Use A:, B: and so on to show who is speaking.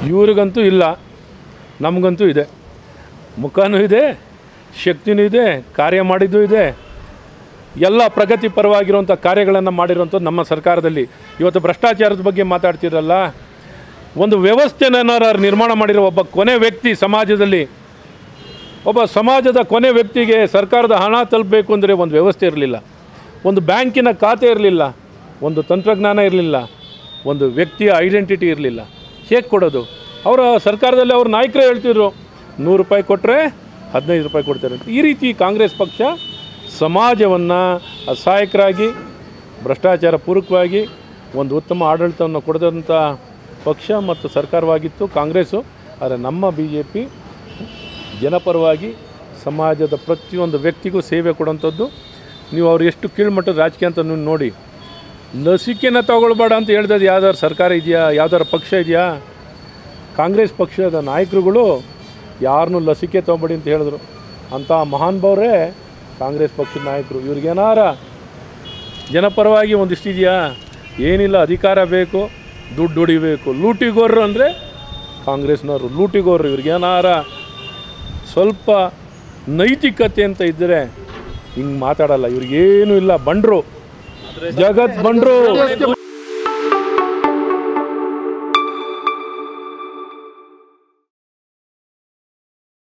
A: ಇವ್ರಿಗಂತೂ ಇಲ್ಲ ನಮಗಂತೂ ಇದೆ ಮುಖನೂ ಇದೆ ಶಕ್ತಿನೂ ಇದೆ ಕಾರ್ಯ ಮಾಡಿದ್ದು ಇದೆ ಎಲ್ಲ ಪ್ರಗತಿ ಪರವಾಗಿರುವಂಥ ಕಾರ್ಯಗಳನ್ನು ಮಾಡಿರುವಂಥದ್ದು ನಮ್ಮ ಸರ್ಕಾರದಲ್ಲಿ ಇವತ್ತು ಭ್ರಷ್ಟಾಚಾರದ ಬಗ್ಗೆ ಮಾತಾಡ್ತಿರಲ್ಲ ಒಂದು ವ್ಯವಸ್ಥೆನಾರ ನಿರ್ಮಾಣ ಮಾಡಿರೋ ಒಬ್ಬ ಕೊನೆ ವ್ಯಕ್ತಿ ಸಮಾಜದಲ್ಲಿ ಒಬ್ಬ ಸಮಾಜದ ಕೊನೆ ವ್ಯಕ್ತಿಗೆ ಸರ್ಕಾರದ ಹಣ ತಲುಪಬೇಕು ಅಂದರೆ ಒಂದು ವ್ಯವಸ್ಥೆ ಇರಲಿಲ್ಲ ಒಂದು ಬ್ಯಾಂಕಿನ ಖಾತೆ ಇರಲಿಲ್ಲ ಒಂದು ತಂತ್ರಜ್ಞಾನ ಇರಲಿಲ್ಲ ಒಂದು ವ್ಯಕ್ತಿಯ ಐಡೆಂಟಿಟಿ ಇರಲಿಲ್ಲ ಹೇಗೆ ಕೊಡೋದು ಅವರ ಸರ್ಕಾರದಲ್ಲಿ ಅವ್ರ ನಾಯಕರೇ ಹೇಳ್ತಿದ್ರು ನೂರು ರೂಪಾಯಿ ಕೊಟ್ಟರೆ ಹದಿನೈದು ರೂಪಾಯಿ ಕೊಡ್ತಾರೆ ಅಂತ. ಈ ರೀತಿ ಕಾಂಗ್ರೆಸ್ ಪಕ್ಷ ಸಮಾಜವನ್ನು ಅಸಹಾಯಕರಾಗಿ ಭ್ರಷ್ಟಾಚಾರ ಪೂರಕವಾಗಿ ಒಂದು ಉತ್ತಮ ಆಡಳಿತವನ್ನು ಕೊಡದಂಥ ಪಕ್ಷ ಮತ್ತು ಸರ್ಕಾರವಾಗಿತ್ತು ಕಾಂಗ್ರೆಸ್ಸು ಆದರೆ ನಮ್ಮ ಬಿ ಜೆ ಪಿ ಜನಪರವಾಗಿ ಸಮಾಜದ ಪ್ರತಿಯೊಂದು ವ್ಯಕ್ತಿಗೂ ಸೇವೆ ಕೊಡೋಂಥದ್ದು ನೀವು ಅವ್ರು ಎಷ್ಟು ಕೀಳ್ಮಟ್ಟದ ರಾಜಕೀಯ ಅಂತ ನೀವು ನೋಡಿ ಲಸಿಕೆನ ತಗೊಳ್ಬೇಡ ಅಂತ ಹೇಳ್ದದ್ದು ಯಾವ್ದಾದ್ರು ಸರ್ಕಾರ ಇದೆಯಾ ಯಾವ್ದಾದ್ರು ಪಕ್ಷ ಇದೆಯಾ ಕಾಂಗ್ರೆಸ್ ಪಕ್ಷದ ನಾಯಕರುಗಳು ಯಾರನ್ನೂ ಲಸಿಕೆ ತೊಗೊಬೇಡಿ ಅಂತ ಹೇಳಿದ್ರು ಅಂಥ ಮಹಾನುಭಾವರೇ ಕಾಂಗ್ರೆಸ್ ಪಕ್ಷದ ನಾಯಕರು ಇವ್ರಿಗೇನಾರ ಜನಪರವಾಗಿ ಒಂದಿಷ್ಟು ಇದೆಯಾ ಏನಿಲ್ಲ ಅಧಿಕಾರ ಬೇಕು ದುಡ್ಡು ಹೊಡಿಬೇಕು ಲೂಟಿಗೋರರು ಅಂದರೆ ಕಾಂಗ್ರೆಸ್ನವರು ಲೂಟಿಗೋರರು ಇವ್ರಿಗೇನಾರ ಸ್ವಲ್ಪ ನೈತಿಕತೆ ಅಂತ ಇದ್ದರೆ ಹಿಂಗೆ ಮಾತಾಡಲ್ಲ ಇವ್ರಿಗೇನು ಇಲ್ಲ ಬಂಡ್ರು ಜಗತ್ ಬಂಡ್ರು